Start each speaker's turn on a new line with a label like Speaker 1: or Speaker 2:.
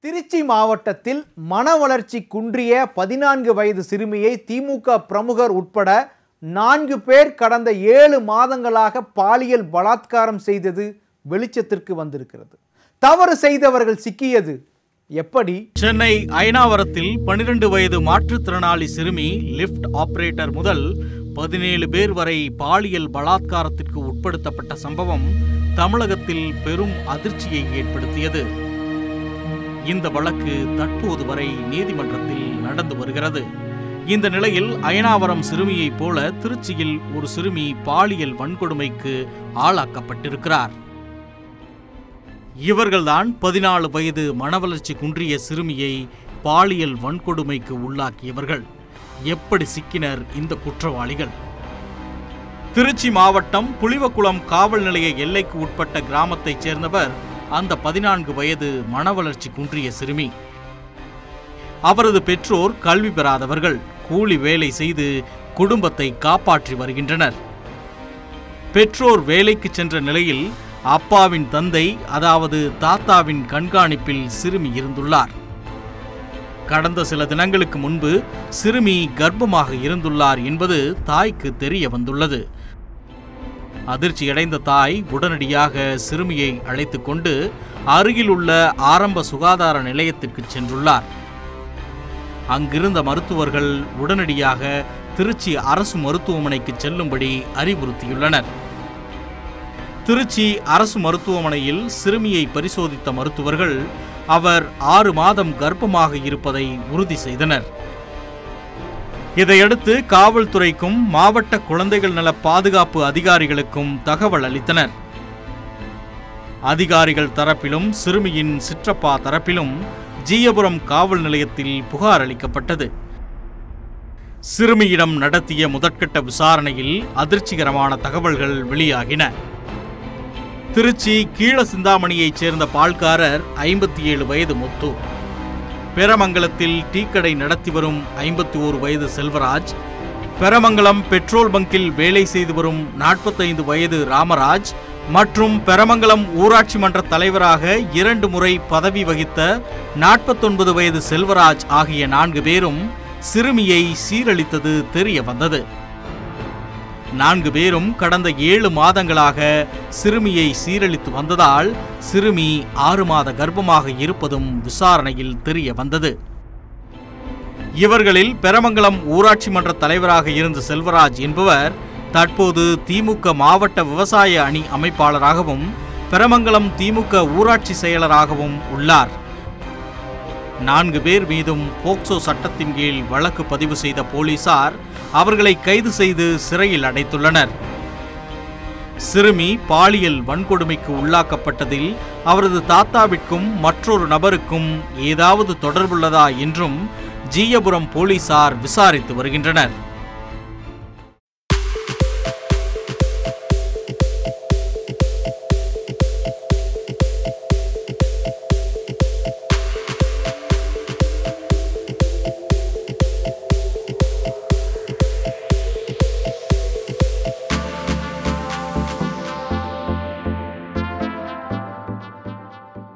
Speaker 1: திருச்சி மாவட்டத்தில் மன வளர்ச்சி குன்றிய பதினான்கு வயது சிறுமியை திமுக பிரமுகர் உட்பட நான்கு பேர் கடந்த ஏழு மாதங்களாக பாலியல் பலாத்காரம் செய்தது வெளிச்சத்திற்கு வந்திருக்கிறது தவறு செய்தவர்கள் சிக்கியது எப்படி
Speaker 2: சென்னை அயனாவரத்தில் 12 வயது மாற்றுத்திறனாளி சிறுமி லிஃப்ட் ஆபரேட்டர் முதல் பதினேழு பேர் வரை பாலியல் பலாத்காரத்திற்கு உட்படுத்தப்பட்ட சம்பவம் தமிழகத்தில் பெரும் அதிர்ச்சியை ஏற்படுத்தியது இந்த வழக்கு தற்போது வரை நீதிமன்றத்தில் நடந்து வருகிறது இந்த நிலையில் அயனாவரம் சிறுமியைப் போல திருச்சியில் ஒரு சிறுமி பாலியல் வன்கொடுமைக்கு ஆளாக்கப்பட்டிருக்கிறார் இவர்கள்தான் பதினாலு வயது மனவளர்ச்சி குன்றிய சிறுமியை பாலியல் வன்கொடுமைக்கு உள்ளாக்கியவர்கள் எப்படி சிக்கினர் இந்த குற்றவாளிகள் திருச்சி மாவட்டம் புலிவக்குளம் காவல் நிலைய எல்லைக்கு உட்பட்ட கிராமத்தைச் சேர்ந்தவர் அந்த பதினான்கு வயது மனவளர்ச்சி குன்றிய சிறுமி அவரது பெற்றோர் கல்வி பெறாதவர்கள் கூலி வேலை செய்து குடும்பத்தை காப்பாற்றி வருகின்றனர் பெற்றோர் வேலைக்கு சென்ற நிலையில் அப்பாவின் தந்தை அதாவது தாத்தாவின் கண்காணிப்பில் சிறுமி இருந்துள்ளார் கடந்த சில தினங்களுக்கு முன்பு சிறுமி கர்ப்பமாக இருந்துள்ளார் என்பது தாய்க்கு தெரிய வந்துள்ளது அதிர்ச்சியடைந்த தாய் உடனடியாக சிறுமியை அழைத்து கொண்டு அருகில் உள்ள ஆரம்ப சுகாதார நிலையத்திற்கு சென்றுள்ளார் அங்கிருந்த மருத்துவர்கள் உடனடியாக திருச்சி அரசு மருத்துவமனைக்கு செல்லும்படி அறிவுறுத்தியுள்ளனர் திருச்சி அரசு மருத்துவமனையில் சிறுமியை பரிசோதித்த மருத்துவர்கள் அவர் ஆறு மாதம் கர்ப்பமாக இருப்பதை உறுதி செய்தனர் இதையடுத்து காவல்துறைக்கும் மாவட்ட குழந்தைகள் நல பாதுகாப்பு அதிகாரிகளுக்கும் தகவல் அளித்தனர் அதிகாரிகள் தரப்பிலும் சிறுமியின் சிற்றப்பா தரப்பிலும் ஜீயபுரம் காவல் நிலையத்தில் புகார் அளிக்கப்பட்டது சிறுமியிடம் நடத்திய முதற்கட்ட விசாரணையில் அதிர்ச்சிகரமான தகவல்கள் வெளியாகின திருச்சி கீழ சிந்தாமணியைச் சேர்ந்த பால்காரர் ஐம்பத்தி ஏழு வயது முத்து பெரமங்கலத்தில் டீக்கடை நடத்தி வரும் ஐம்பத்தி ஓரு வயது செல்வராஜ் பெரமங்கலம் பெட்ரோல் பங்கில் வேலை செய்து வரும் நாற்பத்தைந்து வயது ராமராஜ் மற்றும் பெரமங்கலம் ஊராட்சி மன்ற தலைவராக இரண்டு முறை பதவி வகித்த நாற்பத்தொன்பது வயது செல்வராஜ் ஆகிய நான்கு பேரும் சிறுமியை சீரழித்தது தெரிய வந்தது நான்கு பேரும் கடந்த ஏழு மாதங்களாக சிறுமியை சீரழித்து வந்ததால் சிறுமி ஆறு மாத கர்ப்பமாக இருப்பதும் விசாரணையில் தெரிய வந்தது இவர்களில் பெரமங்கலம் ஊராட்சி மன்ற தலைவராக இருந்த செல்வராஜ் என்பவர் தற்போது திமுக மாவட்ட விவசாய அணி அமைப்பாளராகவும் பெரமங்கலம் திமுக ஊராட்சி செயலராகவும் உள்ளார் நான்கு பேர் மீதும் போக்சோ சட்டத்தின் கீழ் வழக்கு பதிவு செய்த போலீசார் அவர்களை கைது செய்து சிறையில் அடைத்துள்ளனர் சிறுமி பாலியல் வன்கொடுமைக்கு உள்ளாக்கப்பட்டதில் அவரது தாத்தாவிற்கும் மற்றொரு நபருக்கும் ஏதாவது தொடர்புள்ளதா என்றும் ஜீயபுரம் போலீசார் விசாரித்து வருகின்றனர்